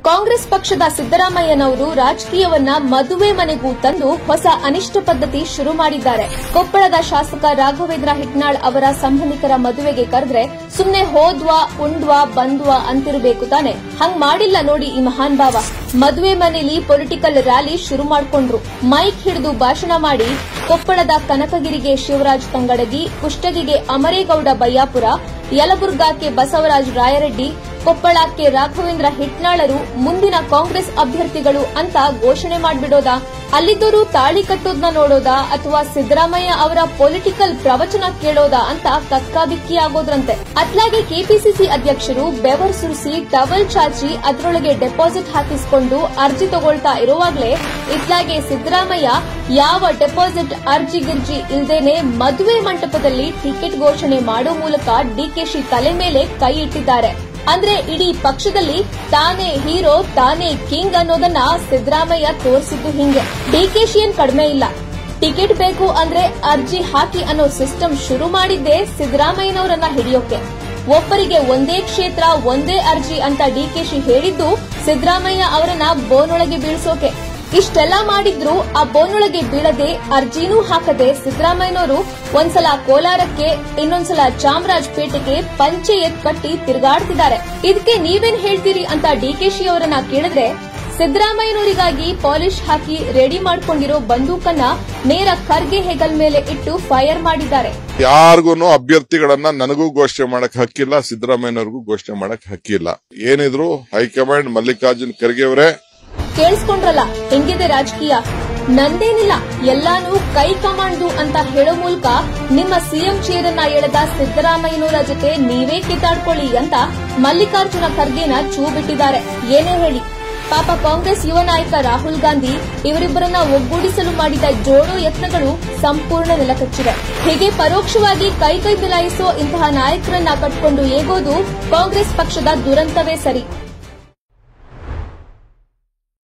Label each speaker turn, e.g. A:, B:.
A: ಕಾಂಗ್ರೆಸ್ ಪಕ್ಷದ ಸಿದ್ದರಾಮಯ್ಯನವರು ರಾಜಕೀಯವನ್ನ ಮದುವೆ ಮನೆಗೂ ತಂದು ಹೊಸ ಅನಿಷ್ಟ ಪದ್ಧತಿ ಶುರು ಮಾಡಿದ್ದಾರೆ ಕೊಪ್ಪಳದ ಶಾಸಕ ರಾಘವೇಂದ್ರ ಹಿಟ್ನಾಳ್ ಅವರ ಸಂಬಂಧಿಕರ ಮದುವೆಗೆ ಕರೆದ್ರೆ ಸುಮ್ನೆ ಹೋದ್ವಾ ಉಂಡ್ವಾ ಬಂದ್ವಾ ಅಂತಿರಬೇಕು ತಾನೆ ಹಂಗ್ ಮಾಡಿಲ್ಲ ನೋಡಿ ಈ ಮಹಾನ್ ಭಾವ ಮದುವೆ ಮನೆಯಲ್ಲಿ ಪೊಲಿಟಿಕಲ್ ರ್ಯಾಲಿ ಶುರು ಮಾಡ್ಕೊಂಡ್ರು ಮೈಕ್ ಹಿಡಿದು ಭಾಷಣ ಮಾಡಿ ಕೊಪ್ಪಳದ ಕನಕಗಿರಿಗೆ ಶಿವರಾಜ್ ತಂಗಡಗಿ ಕುಷ್ಟಗಿಗೆ ಅಮರೇಗೌಡ ಬಯ್ಯಾಪುರ ಯಲಬುರ್ಗಾಕ್ಕೆ ಬಸವರಾಜ್ ರಾಯರೆಡ್ಡಿ ಕೊಪ್ಪಳಕ್ಕೆ ರಾಘವೇಂದ್ರ ಹಿಟ್ನಾಳರು ಮುಂದಿನ ಕಾಂಗ್ರೆಸ್ ಅಭ್ಯರ್ಥಿಗಳು ಅಂತ ಘೋಷಣೆ ಮಾಡ್ಬಿಡೋದಾ ಅಲ್ಲಿದ್ದರೂ ತಾಳಿ ಕಟ್ಟೋದ್ನ ನೋಡೋದಾ ಅಥವಾ ಸಿದ್ದರಾಮಯ್ಯ ಅವರ ಪೊಲಿಟಿಕಲ್ ಪ್ರವಚನ ಕೇಳೋದಾ ಅಂತ ಕಕ್ಕಾಬಿಕ್ಕಿ ಆಗೋದ್ರಂತೆ ಅತ್ಲಾಗೆ ಕೆಪಿಸಿಸಿ ಅಧ್ಯಕ್ಷರು ಬೆವರ್ ಸುರಿಸಿ ಟವಲ್ ಚಾಚಿ ಅದರೊಳಗೆ ಡೆಪಾಸಿಟ್ ಹಾಕಿಸಿಕೊಂಡು ಅರ್ಜಿ ತಗೊಳ್ತಾ ಇರುವಾಗಲೇ ಇತ್ಲಾಗೆ ಸಿದ್ದರಾಮಯ್ಯ ಯಾವ ಡೆಪಾಸಿಟ್ ಅರ್ಜಿ ಗಿರ್ಜಿ ಇಲ್ದೇನೆ ಮದುವೆ ಮಂಟಪದಲ್ಲಿ ಟಿಕೆಟ್ ಘೋಷಣೆ ಮಾಡೋ ಮೂಲಕ ಡಿಕೆಶಿ ತಲೆ ಮೇಲೆ ಕೈ ಇಟ್ಟಿದ್ದಾರೆ ಅಂದ್ರೆ ಇಡೀ ಪಕ್ಷದಲ್ಲಿ ತಾನೇ ಹೀರೋ ತಾನೇ ಕಿಂಗ್ ಅನ್ನೋದನ್ನ ಸಿದ್ದರಾಮಯ್ಯ ತೋರಿಸಿದ್ದು ಹಿಂಗೆ ಡಿಕೆಶಿ ಏನ್ ಕಡಿಮೆ ಇಲ್ಲ ಟಿಕೆಟ್ ಬೇಕು ಅಂದ್ರೆ ಅರ್ಜಿ ಹಾಕಿ ಅನ್ನೋ ಸಿಸ್ಟಮ್ ಶುರು ಮಾಡಿದ್ದೇ ಸಿದ್ದರಾಮಯ್ಯನವರನ್ನ ಹಿಡಿಯೋಕೆ ಒಬ್ಬರಿಗೆ ಒಂದೇ ಕ್ಷೇತ್ರ ಒಂದೇ ಅರ್ಜಿ ಅಂತ ಡಿಕೆಶಿ ಹೇಳಿದ್ದು ಸಿದ್ದರಾಮಯ್ಯ ಅವರನ್ನ ಬೋನೊಳಗೆ ಬೀಳ್ಸೋಕೆ ಇಷ್ಟೆಲ್ಲ ಮಾಡಿದ್ರು ಆ ಬೋನೊಳಗೆ ಬೀಳದೆ ಅರ್ಜಿನೂ ಹಾಕದೆ ಸಿದ್ದರಾಮಯ್ಯನವರು ಒಂದ್ಸಲ ಕೋಲಾರಕ್ಕೆ ಇನ್ನೊಂದ್ಸಲ ಚಾಮರಾಜಪೇಟೆಗೆ ಪಂಚೆ ಎತ್ ಕಟ್ಟಿ ತಿರುಗಾಡ್ತಿದ್ದಾರೆ ಇದಕ್ಕೆ ನೀವೇನ್ ಹೇಳ್ತೀರಿ ಅಂತ ಡಿಕೆಶಿ ಅವರನ್ನ ಕೇಳಿದ್ರೆ ಸಿದ್ದರಾಮಯ್ಯನವರಿಗಾಗಿ ಪಾಲಿಶ್ ಹಾಕಿ ರೆಡಿ ಮಾಡ್ಕೊಂಡಿರೋ ಬಂದೂಕನ್ನ ನೇರ ಖರ್ಗೆ ಹೆಗಲ್ ಮೇಲೆ ಇಟ್ಟು ಫೈರ್ ಮಾಡಿದ್ದಾರೆ
B: ಯಾರಿಗೂ ಅಭ್ಯರ್ಥಿಗಳನ್ನ ನನಗೂ ಘೋಷಣೆ ಮಾಡಕ್ ಹಕ್ಕಿಲ್ಲ ಸಿದ್ದರಾಮಯ್ಯನವ್ರಿಗೂ ಘೋಷಣೆ ಮಾಡಕ್ ಹಕ್ಕಿಲ್ಲ ಏನಿದ್ರು ಹೈಕಮಾಂಡ್ ಮಲ್ಲಿಕಾರ್ಜುನ್ ಖರ್ಗೆ ಅವರೇ
A: ಕೇಳಿಸ್ಕೊಂಡ್ರಲ್ಲ ಹೆಂಗಿದೆ ರಾಜಕೀಯ ನಂದೇನಿಲ್ಲ ಎಲ್ಲಾನು ಕೈ ಕಮಾಂಡು ಅಂತ ಹೇಳೋ ಮೂಲಕ ನಿಮ್ಮ ಸಿಎಂ ಚೇರನ್ನ ಎಳೆದ ಸಿದ್ದರಾಮಯ್ಯನವರ ಜೊತೆ ನೀವೇ ಕಿತ್ತಾಡ್ಕೊಳ್ಳಿ ಅಂತ ಮಲ್ಲಿಕಾರ್ಜುನ ಖರ್ಗೆನ ಚೂ ಬಿಟ್ಟಿದ್ದಾರೆ ಏನೇ ಹೇಳಿ ಪಾಪ ಕಾಂಗ್ರೆಸ್ ಯುವ ನಾಯಕ ರಾಹುಲ್ ಗಾಂಧಿ ಇವರಿಬ್ಬರನ್ನ ಒಗ್ಗೂಡಿಸಲು ಮಾಡಿದ ಜೋಡೋ ಯತ್ನಗಳು ಸಂಪೂರ್ಣ ನೆಲಕಚ್ಚಿವೆ ಹೀಗೆ ಪರೋಕ್ಷವಾಗಿ ಕೈ ಕೈ ಮಿಲಾಯಿಸೋ ಇಂತಹ ನಾಯಕರನ್ನ ಕಟ್ಕೊಂಡು ಏಗೋದು ಕಾಂಗ್ರೆಸ್ ಪಕ್ಷದ ದುರಂತವೇ ಸರಿ